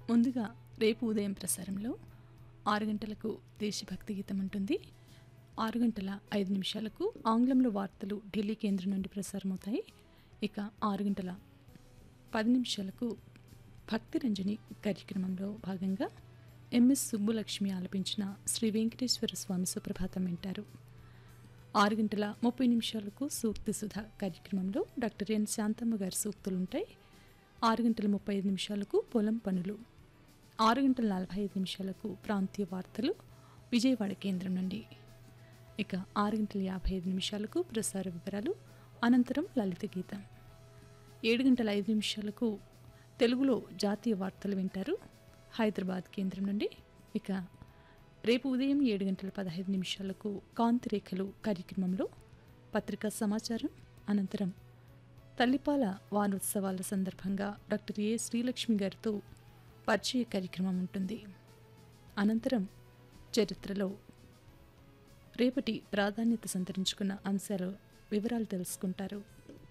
ముందుగా రేపు ఉదయం ప్రసారంలో ఆరు గంటలకు దేశభక్తి గీతం ఉంటుంది ఆరు గంటల ఐదు నిమిషాలకు ఆంగ్లంలో వార్తలు ఢిల్లీ కేంద్రం నుండి ప్రసారమవుతాయి ఇక ఆరు గంటల పది నిమిషాలకు భక్తి రంజని కార్యక్రమంలో భాగంగా ఎంఎస్ సుబ్బులక్ష్మి ఆలపించిన శ్రీ వెంకటేశ్వర స్వామి సుప్రభాతం వింటారు ఆరు గంటల ముప్పై నిమిషాలకు సూక్తి సుధ కార్యక్రమంలో డాక్టర్ ఎన్ శాంతమ్మ గారి సూక్తులుంటాయి ఆరు గంటల ముప్పై ఐదు నిమిషాలకు పొలం పనులు ఆరు గంటల నలభై ఐదు నిమిషాలకు ప్రాంతీయ వార్తలు విజయవాడ కేంద్రం నుండి ఇక ఆరు గంటల యాభై ఐదు నిమిషాలకు ప్రసార వివరాలు అనంతరం లలిత గీతం ఏడు గంటల ఐదు నిమిషాలకు తెలుగులో జాతీయ వార్తలు వింటారు హైదరాబాద్ కేంద్రం నుండి ఇక రేపు ఉదయం ఏడు గంటల పదహైదు నిమిషాలకు కాంతి రేఖలు కార్యక్రమంలో పత్రికా సమాచారం అనంతరం తల్లిపాల వానోత్సవాల సందర్భంగా డాక్టర్ ఏ శ్రీలక్ష్మి గారితో పరిచయ కార్యక్రమం ఉంటుంది అనంతరం చరిత్రలో రేపటి ప్రాధాన్యత సంతరించుకున్న అంశాలు వివరాలు తెలుసుకుంటారు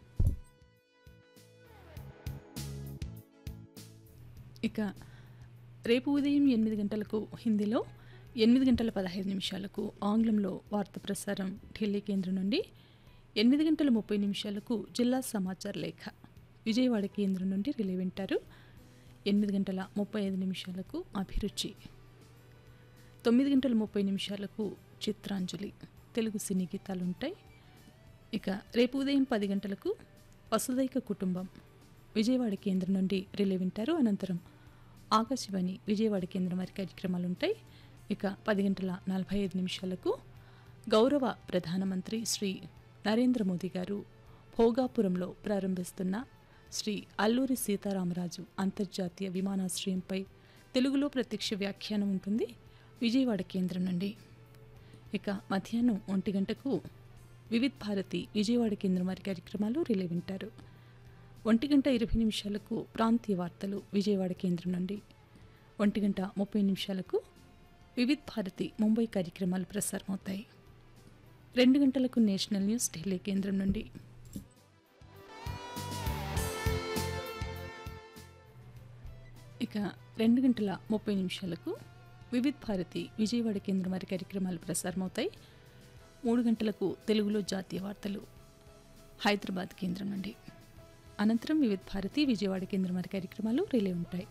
ఇక రేపు ఉదయం ఎనిమిది గంటలకు హిందీలో ఎనిమిది గంటల పదహైదు నిమిషాలకు ఆంగ్లంలో వార్త ప్రసారం ఢిల్లీ కేంద్రం నుండి ఎనిమిది గంటల ముప్పై నిమిషాలకు జిల్లా సమాచార లేఖ విజయవాడ కేంద్రం నుండి రిలే వింటారు ఎనిమిది గంటల ముప్పై ఐదు నిమిషాలకు అభిరుచి తొమ్మిది గంటల ముప్పై నిమిషాలకు చిత్రాంజలి తెలుగు సినీ గీతాలు ఉంటాయి ఇక రేపు ఉదయం పది గంటలకు వసుదైక కుటుంబం విజయవాడ కేంద్రం నుండి రిలే వింటారు అనంతరం ఆకాశవాణి విజయవాడ కేంద్రం వారి కార్యక్రమాలు ఉంటాయి ఇక పది గంటల నలభై ఐదు నిమిషాలకు గౌరవ ప్రధానమంత్రి శ్రీ నరేంద్ర మోదీ గారు భోగాపురంలో ప్రారంభిస్తున్న శ్రీ అల్లూరి సీతారామరాజు అంతర్జాతీయ విమానాశ్రయంపై తెలుగులో ప్రత్యక్ష వ్యాఖ్యానం ఉంటుంది విజయవాడ కేంద్రం నుండి ఇక మధ్యాహ్నం ఒంటి గంటకు వివిధ్ భారతి విజయవాడ కేంద్రం వారి కార్యక్రమాలు రిలే వింటారు ఒంటి గంట ఇరవై నిమిషాలకు ప్రాంతీయ వార్తలు విజయవాడ కేంద్రం నుండి ఒంటి గంట ముప్పై నిమిషాలకు వివిధ్ భారతి ముంబై కార్యక్రమాలు ప్రసారమవుతాయి రెండు గంటలకు నేషనల్ న్యూస్ ఢిల్లీ కేంద్రం నుండి ఇక రెండు గంటల ముప్పై నిమిషాలకు వివిధ్ భారతి విజయవాడ కేంద్రం వారి కార్యక్రమాలు ప్రసారమవుతాయి మూడు గంటలకు తెలుగులో జాతీయ వార్తలు హైదరాబాద్ కేంద్రం నుండి అనంతరం వివిధ భారతి విజయవాడ కేంద్రం వారి కార్యక్రమాలు రిలే ఉంటాయి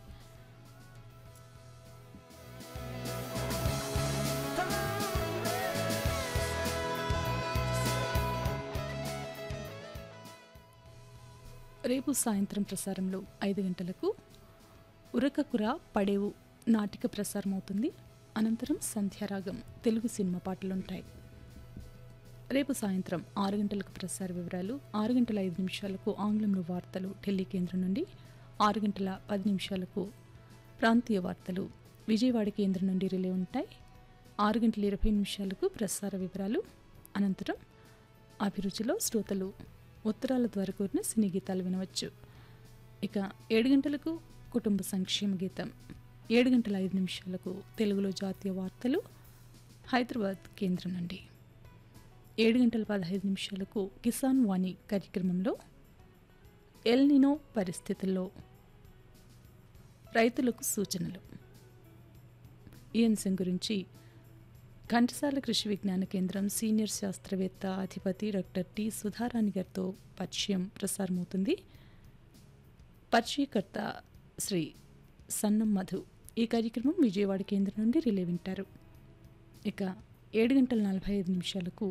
రేపు సాయంత్రం ప్రసారంలో ఐదు గంటలకు ఉరకకుర పడేవు నాటిక ప్రసారం అవుతుంది అనంతరం సంధ్యారాగం తెలుగు సినిమా పాటలుంటాయి రేపు సాయంత్రం ఆరు గంటలకు ప్రసార వివరాలు ఆరు గంటల ఐదు నిమిషాలకు ఆంగ్లంలో వార్తలు ఢిల్లీ కేంద్రం నుండి ఆరు గంటల పది నిమిషాలకు ప్రాంతీయ వార్తలు విజయవాడ కేంద్రం నుండి రిలే ఉంటాయి ఆరు గంటల ఇరవై నిమిషాలకు ప్రసార వివరాలు అనంతరం అభిరుచిలో శ్రోతలు ఉత్తరాల ద్వారా కూడిన సినీ గీతాలు వినవచ్చు ఇక ఏడు గంటలకు కుటుంబ సంక్షేమ గీతం ఏడు గంటల ఐదు నిమిషాలకు తెలుగులో జాతీయ వార్తలు హైదరాబాద్ కేంద్రం నుండి ఏడు గంటల పదహైదు నిమిషాలకు కిసాన్ వాణి కార్యక్రమంలో ఎల్నినో పరిస్థితుల్లో రైతులకు సూచనలు ఈ అంశం గురించి ఘంటసాల కృషి విజ్ఞాన కేంద్రం సీనియర్ శాస్త్రవేత్త అధిపతి డాక్టర్ టి సుధారాణి గారితో పరిచయం ప్రసారమవుతుంది పరిచయకర్త శ్రీ సన్నం మధు ఈ కార్యక్రమం విజయవాడ కేంద్రం నుండి రిలే వింటారు ఇక ఏడు గంటల నలభై ఐదు నిమిషాలకు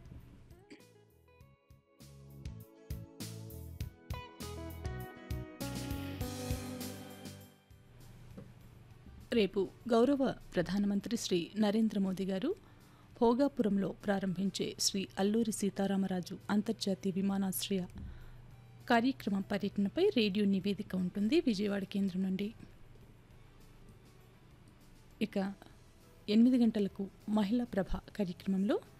రేపు గౌరవ ప్రధానమంత్రి శ్రీ నరేంద్ర మోదీ గారు భోగాపురంలో ప్రారంభించే శ్రీ అల్లూరి సీతారామరాజు అంతర్జాతీయ విమానాశ్రయ కార్యక్రమం పర్యటనపై రేడియో నివేదిక ఉంటుంది విజయవాడ కేంద్రం నుండి ఇక ఎనిమిది గంటలకు మహిళా ప్రభ కార్యక్రమంలో